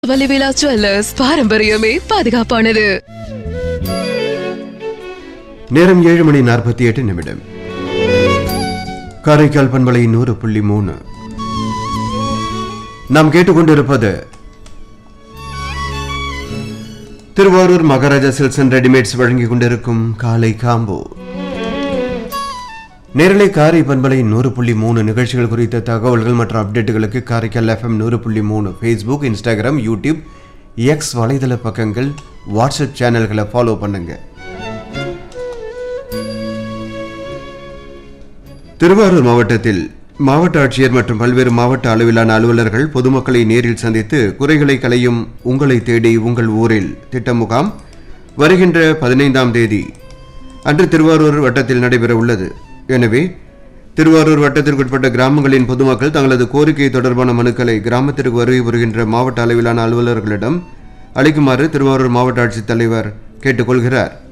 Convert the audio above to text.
வலிவிழா jewellers பாரம்பரியமே பாதுகாப்பானது நேரம் ஏழு மணி நாற்பத்தி எட்டு நிமிடம் காரைக்கால் பண்பலை நூறு புள்ளி மூணு நாம் கேட்டுக்கொண்டிருப்பது Tiruvarur Maharaja silks and readymades வழங்கிக் கொண்டிருக்கும் காலை காம்போ நேரலை காரை பண்பலை நூறு புள்ளி மூணு நிகழ்ச்சிகள் குறித்த தகவல்கள் மற்றும் அப்டேட்டுகளுக்கு காரைக்கால் எஃப்எம் நூறு புள்ளி மூணு ஃபேஸ்புக் இன்ஸ்டாகிராம் யூடியூப் எக்ஸ் வலைதள பக்கங்கள் வாட்ஸ்அப் சேனல்களை ஃபாலோ பண்ணுங்க திருவாரூர் மாவட்டத்தில் மாவட்ட ஆட்சியர் மற்றும் பல்வேறு மாவட்ட அளவிலான அலுவலர்கள் பொதுமக்களை நேரில் சந்தித்து குறைகளை களையும் உங்களை தேடி உங்கள் ஊரில் திட்ட முகாம் வருகின்ற பதினைந்தாம் தேதி அன்று திருவாரூர் வட்டத்தில் நடைபெற உள்ளது எனவே திருவாரூர் வட்டத்திற்குட்பட்ட கிராமங்களின் பொதுமக்கள் தங்களது கோரிக்கை தொடர்பான மனுக்களை கிராமத்திற்கு வருகை புரிகின்ற மாவட்ட அளவிலான அலுவலர்களிடம் அளிக்குமாறு திருவாரூர் மாவட்ட ஆட்சித்தலைவர் கேட்டுக்கொள்கிறார்